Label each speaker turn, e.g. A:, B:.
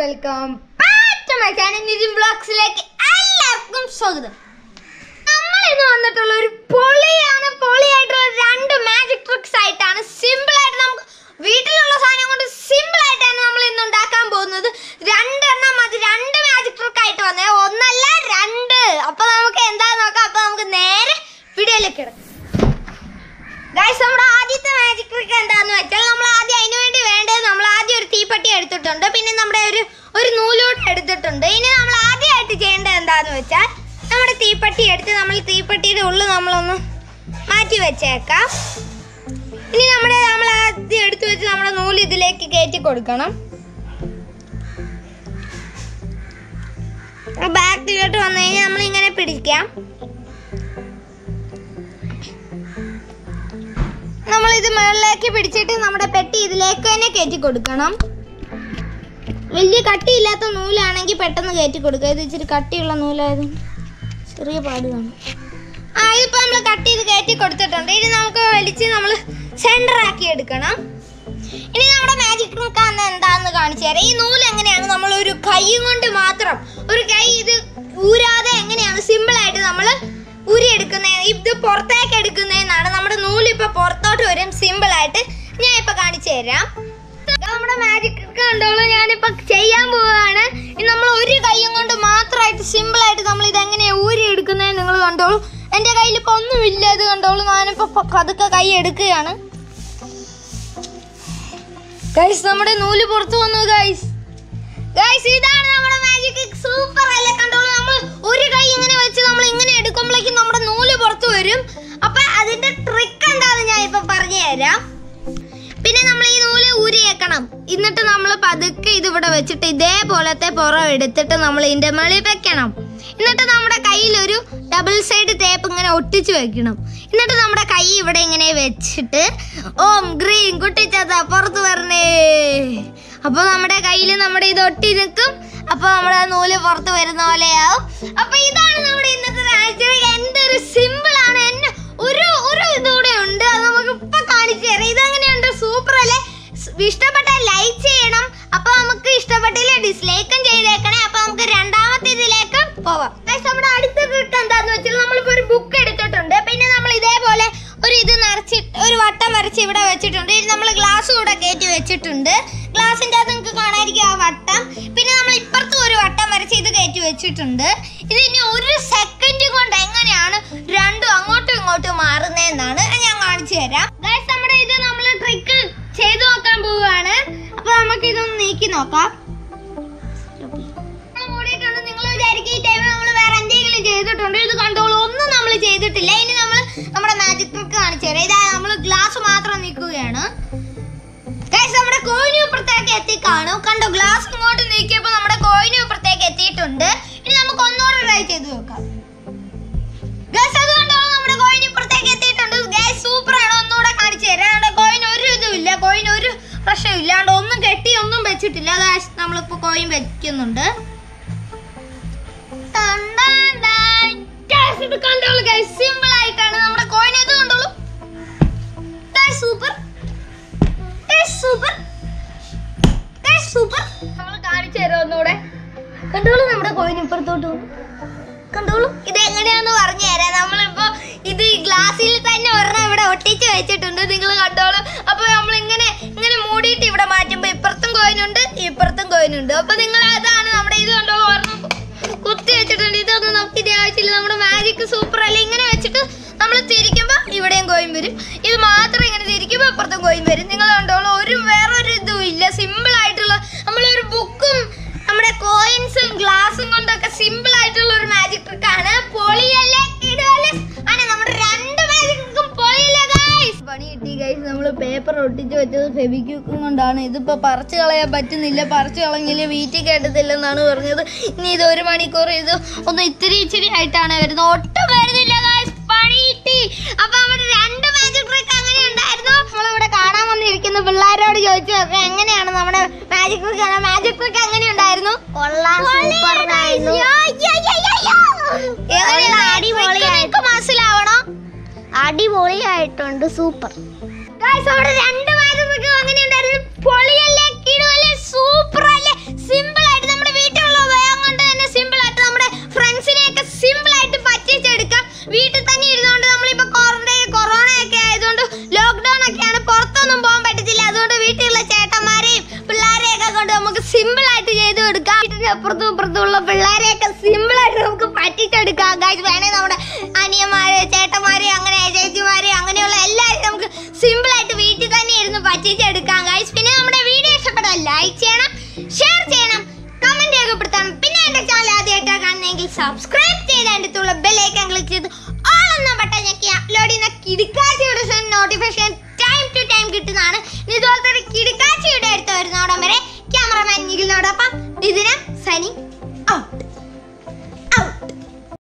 A: Welcome back my channel Nithin ബ്ലോഗ്സിലേക്ക് എല്ലാവർക്കും സ്വാഗതം നമ്മൾ ഇന്ന് വന്നിട്ടുള്ള ഒരു പൊളിയാണ് പൊളിയായിട്ടുള്ള രണ്ട് മാജിക് ട്രിക്സ് ആയിട്ടാണ് സിമ്പിൾ ആയിട്ട് നമുക്ക് വീട്ടിലുള്ള സാധനം കൊണ്ട് സിമ്പിൾ ആയിട്ടാണ് നമ്മൾ ഇന്ന് ഉണ്ടാക്കാൻ പോകുന്നത് രണ്ടെണ്ണം അത് രണ്ട് മാജിക് ട്രിക്ക് ആയിട്ട് വന്നേ ഒന്നല്ല രണ്ട് അപ്പൊ നമുക്ക് എന്താ നോക്കാം അപ്പൊ നമുക്ക് നേരെ വീഡിയോയിലേക്ക് കിടക്കാം ഗൈസ് നമ്മുടെ ആദ്യത്തെ മാജിക് ട്രിക്ക് എന്താന്ന് വെച്ചാൽ നമ്മൾ ആദ്യം അതിന് വേണ്ടി വേണ്ടത് നമ്മൾ ആദ്യം ഒരു തീപ്പെട്ടി എടുത്തിട്ടുണ്ട് പിന്നെ നമ്മുടെ ഒരു ഒരു നൂലോട്ട് എടുത്തിട്ടുണ്ട് ഇനി നമ്മൾ ആദ്യമായിട്ട് ചെയ്യേണ്ടത് എന്താന്ന് വെച്ചാൽ നമ്മുടെ തീപ്പെട്ടി എടുത്ത് നമ്മൾ തീപ്പെട്ടിയുടെ ഉള്ളിൽ നമ്മളൊന്ന് മാറ്റി വെച്ചേക്കാം ഇനി നമ്മുടെ നമ്മൾ ആദ്യം എടുത്തു വെച്ച് നമ്മുടെ നൂല് ഇതിലേക്ക് കയറ്റി കൊടുക്കണം ബാക്കിലോട്ട് വന്നു കഴിഞ്ഞാൽ നമ്മൾ ഇങ്ങനെ പിടിക്കാം നമ്മൾ ഇത് മുകളിലേക്ക് പിടിച്ചിട്ട് നമ്മുടെ പെട്ടി ഇതിലേക്ക് തന്നെ കയറ്റി കൊടുക്കണം വലിയ കട്ടിയില്ലാത്ത നൂലാണെങ്കിൽ പെട്ടെന്ന് കയറ്റി കൊടുക്കുക ഇത് ഇച്ചിരി കട്ടിയുള്ള നൂലായതുകൊണ്ട് ചെറിയ പാട് കാണും ആ ഇതിപ്പോൾ നമ്മൾ കട്ട് ചെയ്ത് കയറ്റി കൊടുത്തിട്ടുണ്ട് ഇനി നമുക്ക് വലിച്ച് നമ്മൾ സെൻറ്റർ ആക്കി എടുക്കണം ഇനി നമ്മുടെ മാജിക് ട്രിക്ക് അന്ന് എന്താന്ന് കാണിച്ചു തരാം ഈ നൂല് എങ്ങനെയാണ് നമ്മൾ ഒരു കൈ കൊണ്ട് മാത്രം ഒരു കൈ ഇത് ഊരാതെ എങ്ങനെയാണ് സിമ്പിൾ ആയിട്ട് നമ്മൾ ഊരിയെടുക്കുന്നത് ഇത് പുറത്തേക്ക് എടുക്കുന്നതെന്നാണ് നമ്മുടെ നൂല് ഇപ്പൊ പുറത്തോട്ട് വരും സിമ്പിൾ ആയിട്ട് ഞാൻ ഇപ്പൊ കാണിച്ചു തരാം ഇത് നമ്മുടെ മാജിക് ട്രിക്ക് കണ്ടോളൂ ഞാനിപ്പോ ചെയ്യാൻ പോവുകയാണ് ഇനി നമ്മൾ ഒരു കൈയും കൊണ്ട് മാത്രമായിട്ട് സിമ്പിൾ ആയിട്ട് നമ്മൾ ഇത് എങ്ങനെയാ ഊരി എടുക്കുന്നത് നിങ്ങൾ കണ്ടോളൂ എൻ്റെ കയ്യിൽ ഇപ്പൊ ഒന്നുമില്ല ഇത് കണ്ടോളൂ ഞാനിപ്പോ പ- പതുക്കെ കൈ എടുക്കുകയാണ് ഗൈസ് നമ്മുടെ നൂല് പുറത്തു വന്നു ഗൈസ് ഗൈസ് ഇതാണ് നമ്മുടെ മാജിക് സൂപ്പർ അല്ലേ കണ്ടോളൂ നമ്മൾ ഒരു കൈ ഇങ്ങനെ വെച്ച് നമ്മൾ ഇങ്ങനെ എടുക്കുമ്പോഴേക്കും നമ്മുടെ നൂല് പുറത്തു വരും അപ്പൊ അതിന്റെ ട്രിക്ക് എന്താന്ന് ഞാൻ ഇപ്പൊ പറഞ്ഞു തരാം പിന്നെ നമ്മൾ ഈ നൂല് ഊരിയേക്കണം എന്നിട്ട് നമ്മൾ പതുക്കെ ഇത് ഇവിടെ വെച്ചിട്ട് ഇതേപോലത്തെ പുറം എടുത്തിട്ട് നമ്മൾ ഇതിന്റെ മേളിൽ വെക്കണം എന്നിട്ട് നമ്മുടെ കയ്യിൽ ഒരു ഡബിൾ സൈഡ് ടേപ്പ് ഇങ്ങനെ ഒട്ടിച്ച് വെക്കണം എന്നിട്ട് നമ്മുടെ കൈ ഇവിടെ ഇങ്ങനെ വെച്ചിട്ട് ഓം ഗ്രീൻ കുട്ടിച്ചത പുറത്ത് വരണേ അപ്പൊ നമ്മുടെ കയ്യിൽ നമ്മുടെ ഇത് ഒട്ടി നിൽക്കും അപ്പൊ നമ്മുടെ നൂല് പുറത്ത് വരുന്ന പോലെയാവും അപ്പൊ ഇതാണ് നമ്മുടെ ഇന്നത്തെ ആക്ച്വലി എന്തൊരു സിമ്പിൾ ആണ് എന്നെ ഒരു ഒരു ഇതൂടെ ഉണ്ട് അത് നമുക്ക് ഇപ്പൊ കാണിച്ചു തരാം ഇതെങ്ങനെയുണ്ട് സൂപ്പർ അല്ലേ സ് ഇഷ്ടപ്പെട്ടാൽ ലൈക്ക് ചെയ്യണം അപ്പൊ നമുക്ക് ഇഷ്ടപ്പെട്ടില്ല ഡിസ്ലൈക്കും ചെയ്തേക്കണേ അപ്പൊ നമുക്ക് രണ്ടാമത്തെ ഇതിലേക്ക് പോവാം Guys, നമ്മുടെ അടുത്ത ട്രിക്ക് എന്താന്ന് വെച്ചാൽ നമ്മളിപ്പോ ഒരു ബുക്ക് എടുത്തിട്ടുണ്ട് പിന്നെ നമ്മൾ ഇതേപോലെ ഒരു ഇത് നിറച്ചിട്ട് ഒരു വട്ടം വരച്ച് ഇവിടെ വെച്ചിട്ടുണ്ട് ഇനി നമ്മൾ ഗ്ലാസ് കൂടെ കയറ്റി വെച്ചിട്ടുണ്ട് ഗ്ലാസിന്റെ അത് നിങ്ങൾക്ക് കാണാതിരിക്കും ആ വട്ടം പിന്നെ നമ്മൾ ഇപ്പുറത്തും ഒരു വട്ടം വരച്ച് ഇത് കയറ്റി വെച്ചിട്ടുണ്ട് ഇത് ഇനി ഒരു സെക്കൻഡ് കൊണ്ട് എങ്ങനെയാണ് രണ്ടും അങ്ങോട്ടും ഇങ്ങോട്ടും മാറുന്നതെന്നാണ് ഞാൻ കാണിച്ചു തരാം Guys, നമ്മുടെ ഇത് നമ്മൾ ട്രിക്ക് ചെയ്തു നോക്കാൻ പോവുകയാണ് അപ്പൊ നമുക്ക് ഇതൊന്ന് നീക്കി നോക്കാം നമ്മള് മൂടിയിട്ടുണ്ട്. നിങ്ങൾ വിചാരിക്കും ഈ ടൈമിൽ നമ്മൾ വേറെ എന്തെങ്കിലും ചെയ്തിട്ടുണ്ട് ഇത് കണ്ടോളൂ ഒന്നും നമ്മൾ ചെയ്തിട്ടില്ല ഇനി നമ്മൾ നമ്മുടെ മാജിക് ട്രിക്ക് കാണിച്ചു തരാം ഇതാ നമ്മൾ ഗ്ലാസ് മാത്രം നീക്കുകയാണ് Guys, നമ്മുടെ കോയിന് ഇപ്പുറത്തേക്ക് എത്തിക്കാണു കണ്ടോ ഗ്ലാസ് ഇങ്ങോട്ട് നീക്കിയപ്പോൾ നമ്മുടെ കോയിന് ഇപ്പുറത്തേക്ക് എത്തിയിട്ടുണ്ട് ഇനി നമുക്ക് ഒന്നുകൂടെ ട്രൈ ചെയ്ത് നോക്കാം Guys, അത് കണ്ടോ നമ്മുടെ കോയിൻ ഇപ്പുറത്തേക്ക് എത്തിയിട്ടുണ്ട് ഗൈസ് സൂപ്പർ ആണ് ഒന്നുകൂടെ കാണിച്ചു തരാം നമ്മുടെ കോയിൻ ഒരു ഇതുമില്ല കോയിൻ ഒരു പ്രശ്നം ഇല്ലാണ്ട് ഒന്നും കെട്ടി ഒന്നും വെച്ചിട്ടില്ല ഗൈസ് നമ്മളിപ്പോ കോയിൻ വെക്കുന്നുണ്ട് ടൺ ടൺ ടൺ. Guys, ഇത് കണ്ടോളൂ ഗൈസ് സിമ്പിൾ ആയിട്ടാണ് നമ്മുടെ കോയിൻ ഇത് കണ്ടോളൂ സൂപ്പർ സൂപ്പർ സൂപ്പർ നമ്മൾ കാണിച്ചു തരാം ഒന്നുകൂടെ കണ്ടോളൂ നമ്മുടെ കോയിൻ ഇപ്പുറത്തോട്ട് പോകും കണ്ടോളൂ ഇത് എങ്ങനെയാന്ന് പറഞ്ഞു തരാം നമ്മളിപ്പോ ഇത് ഈ ഗ്ലാസ്സിൽ തന്നെ ഒരെണ്ണം ഇവിടെ ഒട്ടിച്ച് വെച്ചിട്ടുണ്ട് നിങ്ങൾ കണ്ടോളൂ അപ്പൊ നമ്മൾ ഇങ്ങനെ ഇങ്ങനെ മൂടിയിട്ട് ഇവിടെ മാറ്റുമ്പോ ഇപ്പുറത്തും കോയിനുണ്ട് ഇപ്പുറത്തും കോയിനുണ്ട് അപ്പൊ നിങ്ങൾ അതാണ് നമ്മുടെ ഇത് കണ്ടോളൂ ഒരെണ്ണം കുത്തി വെച്ചിട്ടുണ്ട് ഇതൊന്നും നമുക്ക് ആവശ്യമില്ല നമ്മുടെ മാജിക് സൂപ്പർ അല്ലേ ഇങ്ങനെ വെച്ചിട്ട് നമ്മൾ തിരിക്കുമ്പോ ഇവിടെയും കോയിൻ വരും ഇത് മാത്രം ഇങ്ങനെ തിരിക്കുമ്പോ ഇപ്പുറത്തും കോയിൻ വരും നിങ്ങൾ കണ്ടോളൂ ഒരു വേറൊരു ഇതും ഇല്ല സിമ്പിൾ ആയിട്ടുള്ള നമ്മളൊരു ബുക്കും നമ്മുടെ കോയിൻസും ഗ്ലാസും കൊണ്ടൊക്കെ സിമ്പിൾ ആയിട്ടുള്ള ഒരു മാജിക് ട്രിക്ക് ആണ് പൊളിയല്ലേ കിടുവല്ലേ ആണ് നമ്മുടെ രണ്ട് മാജിക് ട്രിക്കും പൊളിയല്ലേ ഗൈസ് പണി കിട്ടി ഗൈസ് നമ്മൾ പേപ്പർ ഒട്ടിച്ച് വെച്ചത് ഫെബിക്യൂക്കും കൊണ്ടാണ് ഇതിപ്പോ പറിച്ചു കളയാൻ പറ്റുന്നില്ല പറിച്ചു കളഞ്ഞില്ല വീട്ടിൽ കേട്ടത്തില്ലെന്നാണ് പറഞ്ഞത് ഇനി ഇത് ഒരു മണിക്കൂർ ഇത് ഒന്ന് ഇത്തിരി ഇച്ചിരി ആയിട്ടാണ് വരുന്നത് ഒട്ടും വരുന്നില്ല ഗൈസ് പണി കിട്ടി അപ്പൊ നമ്മുടെ രണ്ട് മാജിക് ട്രിക്ക് അങ്ങനെ ഉണ്ടായിരുന്നു നമ്മളിവിടെ കാണാൻ വന്നിരിക്കുന്ന പിള്ളേരോട് ചോദിച്ചു നോക്കാം എങ്ങനെയാണ് നമ്മുടെ മാജിക് ട്രിക്ക് മാജിക് ട്രിക്ക് എങ്ങനെ ഉണ്ടായിരുന്നു
B: കൊള്ളാം സൂപ്പർ ആയിരുന്നു
A: അടിപൊളിയായിട്ട് മനസ്സിലാവണം
B: അടിപൊളിയായിട്ടുണ്ട് സൂപ്പർ
A: Guys, അവിടെ രണ്ട് മാജിക് ട്രിക്കും അങ്ങനെ ഉണ്ടായിരുന്നു പൊളിയല്ലേ കിടുവല്ലേ സൂപ്പർ അല്ലേ സിമ്പിൾ ആയിട്ട് നമുക്ക് സിമ്പിൾ ആയിട്ട് ചെയ്ത് കൊടുക്കാം വീട്ടിന്റെ അപ്പുറത്തും ഇപ്പുറത്തും ഉള്ള പിള്ളേരെയൊക്കെ സിമ്പിൾ ആയിട്ട് നമുക്ക് പറ്റിച്ചെടുക്കാം ഗൈസ് വേണേ നമ്മുടെ അനിയന്മാരെ ചേട്ടന്മാരെ അങ്ങനെ ചേച്ചിമാരെ അങ്ങനെയുള്ള എല്ലാവരും നമുക്ക് സിമ്പിൾ ആയിട്ട് വീട്ടിൽ തന്നെ ഇരുന്ന് പറ്റിച്ചെടുക്കാം ഗൈസ് പിന്നെ നമ്മുടെ വീഡിയോ ഇഷ്ടപ്പെട്ടാൽ ലൈക്ക് ചെയ്യണം ഷെയർ ചെയ്യണം കമന്റ് രേഖപ്പെടുത്തണം പിന്നെ എന്റെ ചാനൽ ആദ്യമായിട്ടാണ് കാണുന്നതെങ്കിൽ സബ്സ്ക്രൈബ് ചെയ്ത് അതിൻ്റെ അടുത്തുള്ള ബെല്ലൈക്കൻ ക്ലിക്ക് ചെയ്ത്